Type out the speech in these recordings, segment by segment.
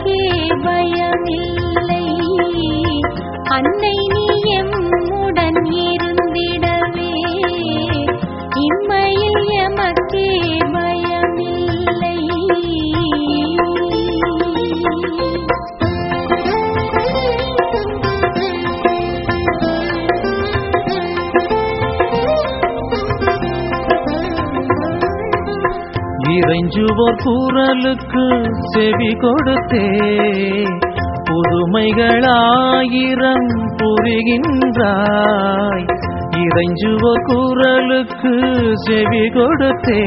எமக்கே பயமில்லை அன்னை நீ எம்முடன் இருந்திடவே இம்மையில் எமக்கே பயமில்லை இறைஞ்சுவோர் குரலுக்கு செவி கொடுத்தே புதுமைகளாயிரம் புரிகின்றாய் இறைஞ்சுவோர் குரலுக்கு செவி கொடுத்தே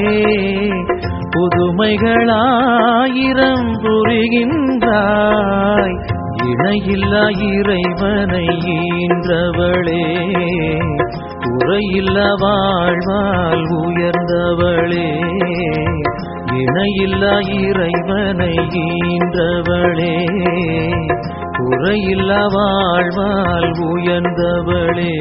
புதுமைகளாயிரம் புரிகின்றாய் இணையில்லா இறைவனை ஈன்றவளே குறையில்லா வாழ்வால் உயர்ந்தவளே இணையில்லா இறைவனை ஈன்றவளே குறையில்லா வாழ்வால் உயர்ந்தவளே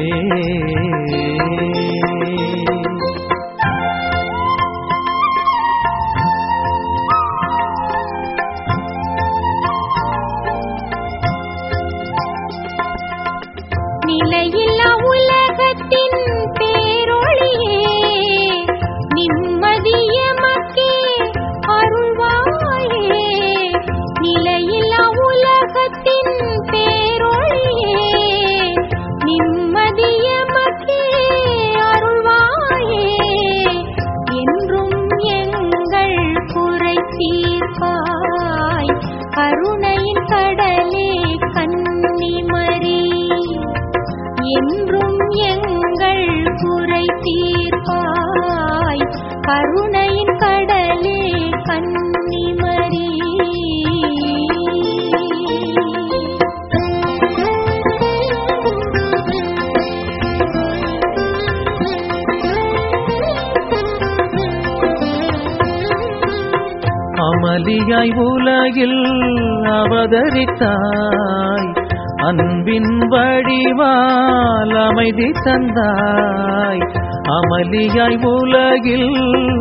நிலையில்லா உலகத்தின் பேரொளியே நிம்மதி எமக்கே அருள்வாயே நிலையில்லா உலகத்தின் பேரொளியே நிம்மதி எமக்கே அருள்வாயே என்றும் எங்கள் குறை தீர்ப்பாய் கருணையின் கடலே கன்னிமரி என்றும் எங்கள் குறை தீர்ப்பாய் கருணையின் கடலே கன்னிமரி அமளியாய் உலகில் அவதரித்தாய் அன்பின் வடிவால் அமைதி தந்தாய் அமளியாய் உலகில்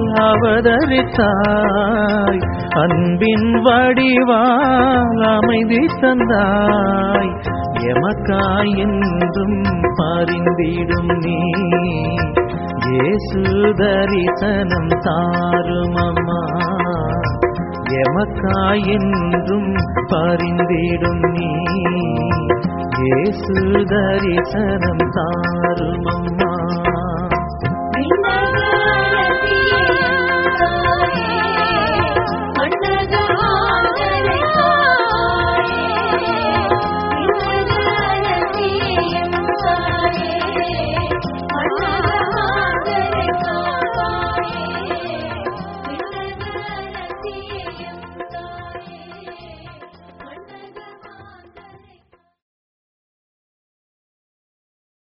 அவதரித்தாய் அன்பின் வடிவால் அமைதி தந்தாய் எமக்காய் என்றும் பரிந்திடும் நீ இயேசு தரிசனம் தாரும் அம்மா எமக்காய் என்றும் பரிந்திடும் நீ இயேசு தரிசனம் தாரும் அம்மா